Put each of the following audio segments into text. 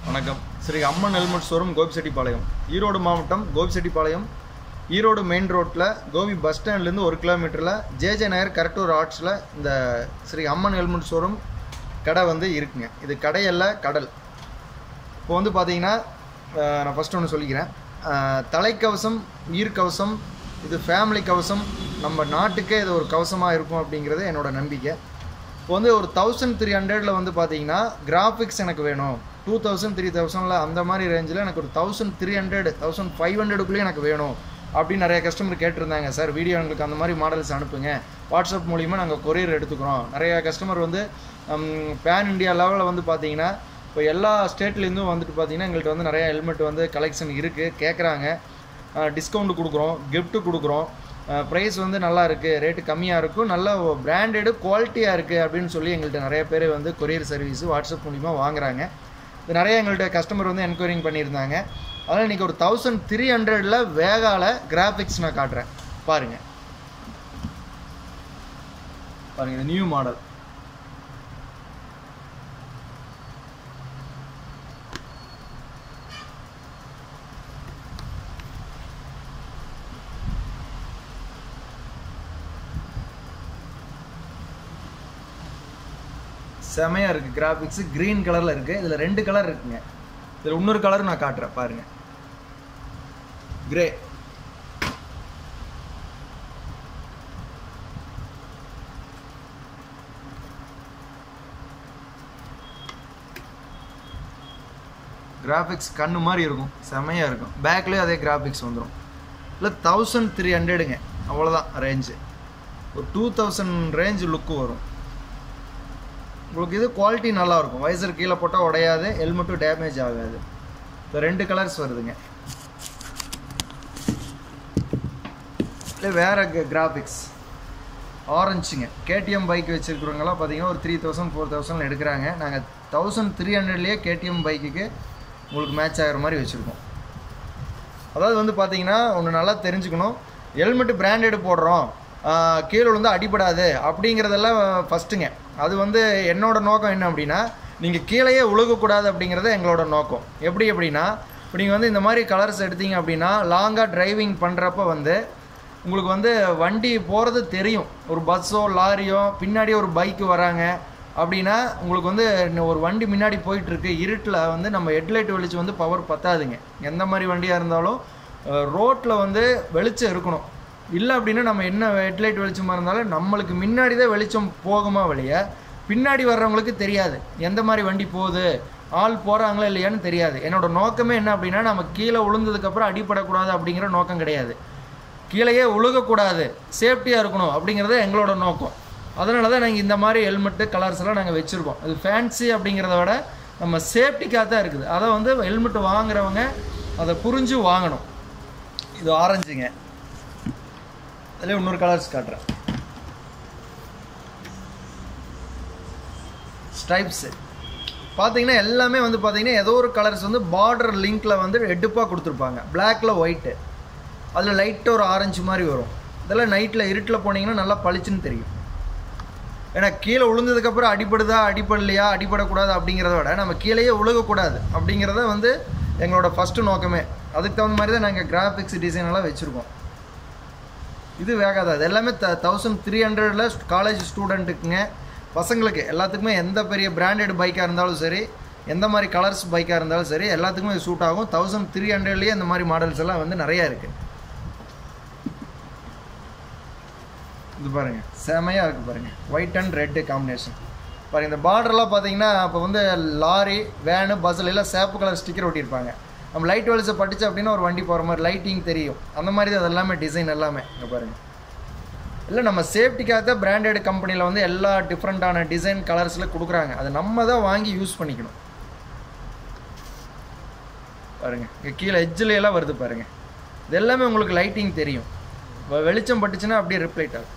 வணக்கம் Sri Amman helmet showroom Gobichettipalayam Erode மாவட்டம் Gobichettipalayam Erode main ரோட்டில் கோபி பஸ் ஸ்டாண்ட்லேருந்து ஒரு கிலோமீட்டரில் ஜேஜே நகர் கரெக்டூர் ஆர்ட்ஸில் இந்த ஸ்ரீ அம்மன் ஹெல்மெட் ஷோரூம் கடை வந்து இருக்குங்க இது கடையல்ல கடல் இப்போ வந்து பார்த்தீங்கன்னா அஹ், நான் ஃபஸ்ட்டு ஒன்று சொல்லிக்கிறேன் அஹ், தலைக்கவசம் உயிர்க்கவசம் இது ஃபேமிலி கவசம் நம்ம நாட்டுக்கே இது ஒரு கவசமாக இருக்கும் அப்படிங்கிறது என்னோட நம்பிக்கை இப்போ வந்து ஒரு தௌசண்ட் த்ரீ ஹண்ட்ரடில் வந்து பார்த்தீங்கன்னா கிராஃபிக்ஸ் எனக்கு வேணும் டூ தௌசண்ட் த்ரீ தௌசண்டில் அந்த மாதிரி ரேஞ்சில் எனக்கு ஒரு thousand three hundred thousand five ஹண்ட்ரடுக்குள்ளேயே எனக்கு வேணும் அப்படின்னு நிறைய கஸ்டமர் கேட்டிருந்தாங்க சார் வீடியோ எங்களுக்கு அந்த மாதிரி மாடல்ஸ் அனுப்புங்க வாட்ஸ்அப் மூலிமா நாங்கள் கொரியர் எடுத்துக்கிறோம் நிறைய கஸ்டமர் வந்து பேன் இந்தியா லெவலில் வந்து பார்த்தீங்கன்னா இப்போ எல்லா ஸ்டேட்லேருந்தும் வந்துட்டு பார்த்தீங்கன்னா எங்கள்கிட்ட வந்து நிறைய ஹெல்மெட் வந்து கலெக்ஷன் இருக்குது கேட்குறாங்க டிஸ்கவுண்ட் கொடுக்குறோம் gift கொடுக்குறோம் ப்ரைஸ் வந்து நல்லா இருக்குது ரேட்டு கம்மியாக இருக்கும் நல்ல பிராண்டடு குவாலிட்டியாக இருக்குது அப்படின்னு சொல்லி எங்கள்கிட்ட நிறைய பேர் வந்து கொரியர் சர்வீஸ் வாட்ஸ்அப் மூலிமா வாங்குறாங்க இது நிறைய எங்கள்கிட்ட கஸ்டமர் வந்து என்கொயரிங் பண்ணியிருந்தாங்க அதனால் இன்றைக்கி ஒரு தௌசண்ட் த்ரீ ஹண்ட்ரடில் வேகால கிராஃபிக்ஸ் நான் காட்டுறேன் பாருங்கள் பாருங்கள் இது நியூ மாடல் செமையாக இருக்குது கிராஃபிக்ஸு க்ரீன் கலரில் இருக்குது இதில் ரெண்டு கலர் இருக்குங்க இதில் இன்னொரு கலர் நான் காட்டுறேன் பாருங்கள் கிரே கிராஃபிக்ஸ் கண்ணு மாதிரி இருக்கும் செமையாக இருக்கும் பேக்லேயே அதே கிராஃபிக்ஸ் வந்துடும் இல்லை தௌசண்ட் த்ரீ ஹண்ட்ரடுங்க அவ்வளோதான் ரேஞ்சு ஒரு டூ தௌசண்ட் ரேஞ்ச் லுக்கு வரும் உங்களுக்கு இது குவாலிட்டி நல்லா இருக்கும் வைசர் கீழே போட்டால் உடையாது ஹெல்மெட்டும் டேமேஜ் ஆகாது இப்போ ரெண்டு கலர்ஸ் வருதுங்க இல்லை வேறு கிராஃபிக்ஸ் ஆரஞ்சுங்க கேடிஎம் பைக் வச்சுருக்கிறவங்களாம் பார்த்தீங்கன்னா ஒரு த்ரீ தௌசண்ட் ஃபோர் தௌசண்ட் எடுக்கிறாங்க நாங்கள் தௌசண்ட் த்ரீ ஹண்ட்ரட்லேயே கேடிஎம் பைக்குக்கு உங்களுக்கு மேட்ச் ஆகிற மாதிரி வச்சுருக்கோம் அதாவது வந்து பார்த்தீங்கன்னா ஒன்று நல்லா தெரிஞ்சுக்கணும் ஹெல்மெட்டு பிராண்டட் போடுறோம் ஆஹ் கீழே விழுந்து அடிபடாது அப்படிங்கிறதெல்லாம் ஃபஸ்ட்டுங்க அது வந்து என்னோட நோக்கம் என்ன அப்படின்னா நீங்கள் கீழேயே உழுகக்கூடாது அப்படிங்கிறது எங்களோட நோக்கம் எப்படி அப்படின்னா இப்போ நீங்கள் வந்து இந்த மாதிரி கலர்ஸ் எடுத்தீங்க அப்படின்னா லாங்காக டிரைவிங் பண்ணுறப்ப வந்து உங்களுக்கு வந்து வண்டி போகிறது தெரியும் ஒரு பஸ்ஸோ லாரியோ பின்னாடி ஒரு பைக்கு வராங்க அப்படின்னா உங்களுக்கு வந்து இன்னும் ஒரு வண்டி முன்னாடி போயிட்டுருக்கு இருட்டில் வந்து நம்ம ஹெட்லைட் வெளிச்சம் வந்து பவர் பத்தாதுங்க எந்த மாதிரி வண்டியாக இருந்தாலும் ரோட்டில் வந்து வெளிச்சம் இருக்கணும் இல்லை அப்படின்னா நம்ம என்ன ஹெட்லைட் வெளிச்சமாக இருந்தாலும் நம்மளுக்கு முன்னாடி தான் வெளிச்சம் போகுமா வழிய பின்னாடி வர்றவங்களுக்கு தெரியாது எந்த மாதிரி வண்டி போகுது ஆள் போகிறாங்களா இல்லையான்னு தெரியாது என்னோட நோக்கமே என்ன அப்படின்னா நம்ம கீழே விழுந்ததுக்கப்புறம் அடிபடக்கூடாது அப்படிங்கிற நோக்கம் கிடையாது கீழேயே உழுகக்கூடாது சேஃப்டியாக இருக்கணும் அப்படிங்கிறது எங்களோட நோக்கம் அதனால தான் நாங்கள் இந்த மாதிரி ஹெல்மெட்டு கலர்ஸ் எல்லாம் நாங்கள் வச்சுருக்கோம் இது ஃபேன்சி அப்படிங்கிறத விட நம்ம சேஃப்டிக்காக தான் இருக்குது அதை வந்து ஹெல்மெட் வாங்குறவங்க அதை புரிஞ்சு வாங்கணும் இது ஆரஞ்சுங்க அதில் இன்னொரு கலர்ஸ் காட்டுறேன் ஸ்ட்ரைப்ஸு பார்த்தீங்கன்னா எல்லாமே வந்து பார்த்தீங்கன்னா ஏதோ ஒரு கலர்ஸ் வந்து பார்டர் லிங்க்கில் வந்து எடுப்பாக கொடுத்துருப்பாங்க பிளாக்ல ஒயிட்டு அதில் லைட்டாக ஒரு ஆரஞ்சு மாதிரி வரும் இதெல்லாம் நைட்டில் இருட்டில் போனீங்கன்னா நல்லா பளிச்சுன்னு தெரியும் ஏன்னா கீழே விழுந்ததுக்கப்புறம் அடிபடுதா அடிபடலையா அடிபடக்கூடாது அப்படிங்கிறத விட நம்ம கீழேயே உழுகக்கூடாது அப்படிங்கிறத வந்து எங்களோட ஃபஸ்ட்டு நோக்கமே அதுக்கு தகுந்த மாதிரி தான் நாங்கள் கிராஃபிக்ஸ் டிசைன் எல்லாம் வச்சுருக்கோம் இது வேகாது அது எல்லாமே த தௌசண்ட் த்ரீ ஹண்ட்ரடில் காலேஜ் ஸ்டூடெண்ட்டுக்குங்க பசங்களுக்கு எல்லாத்துக்குமே எந்த பெரிய பிராண்டட் பைக்காக இருந்தாலும் சரி எந்த மாதிரி கலர்ஸ் பைக்காக இருந்தாலும் சரி எல்லாத்துக்குமே இது சூட் ஆகும் தௌசண்ட் த்ரீ ஹண்ட்ரட்லேயே இந்த மாதிரி மாடல்ஸ் எல்லாம் வந்து நிறையா இருக்குது இது பாருங்கள் செமையாக இருக்குது பாருங்கள் ஒயிட் அண்ட் ரெட்டு காம்பினேஷன் பாருங்கள் இந்த பார்டர்லாம் பார்த்தீங்கன்னா இப்போ வந்து லாரி வேனு பஸ்ஸில் எல்லாம் சேப்பு கலர் ஸ்டிக்கர் ஒட்டியிருப்பாங்க நம்ம லைட் வெளிச்ச பட்டுச்சு அப்படின்னா ஒரு வண்டி போகிற மாதிரி லைட்டிங் தெரியும் அந்த மாதிரி தான் அது எல்லாமே டிசைன் எல்லாமே இங்கே பாருங்கள் இல்லை நம்ம சேஃப்டிக்காக தான் பிராண்டட் கம்பெனியில் வந்து எல்லா டிஃப்ரெண்ட்டான டிசைன் கலர்ஸில் கொடுக்குறாங்க அதை நம்ம தான் வாங்கி யூஸ் பண்ணிக்கணும் பாருங்கள் இங்கே கீழே எட்ஜில் எல்லாம் வருது பாருங்கள் இது எல்லாமே உங்களுக்கு லைட்டிங் தெரியும் வ- வெளிச்சம் பட்டுச்சுன்னா அப்படியே ரிப்ளைட் ஆகும்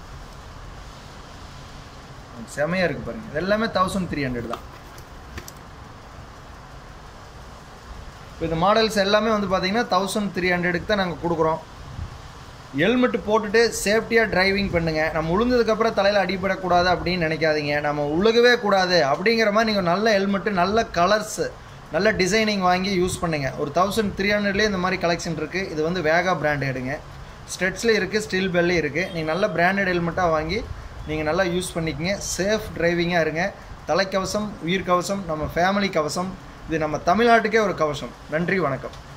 செமையாக இருக்குது பாருங்கள் இது எல்லாமே தௌசண்ட் த்ரீ ஹண்ட்ரட் தான் இப்போ இந்த மாடல்ஸ் எல்லாமே வந்து பார்த்தீங்கன்னா தௌசண்ட் த்ரீ ஹண்ட்ரடுக்கு தான் நாங்கள் கொடுக்குறோம் ஹெல்மெட் போட்டுட்டு சேஃப்டியாக டிரைவிங் பண்ணுங்கள் நம்ம உளுந்ததுக்கப்புறம் தலையில் அடிபடக்கூடாது அப்படின்னு நினைக்காதீங்க நம்ம உழுகவே கூடாது அப்படிங்கிற மாதிரி நீங்கள் நல்ல ஹெல்மெட்டு நல்ல கலர்ஸு நல்ல டிசைனிங் வாங்கி யூஸ் பண்ணுங்கள் ஒரு தௌசண்ட் த்ரீ ஹண்ட்ரட்லேயே இந்த மாதிரி கலெக்ஷன் இருக்குது இது வந்து வேகா பிராண்ட் எடுங்க ஸ்டெட்ஸ்லேயும் இருக்குது ஸ்டீல் பெல்லையும் இருக்குது நீங்கள் நல்ல பிராண்டட் ஹெல்மெட்டாக வாங்கி நீங்கள் நல்லா யூஸ் பண்ணிக்கங்க சேஃப் டிரைவிங்காக இருங்க தலைக்கவசம் உயிர் கவசம் நம்ம ஃபேமிலி கவசம் இது நம்ம தமிழ்நாட்டுக்கே ஒரு கவசம் நன்றி வணக்கம்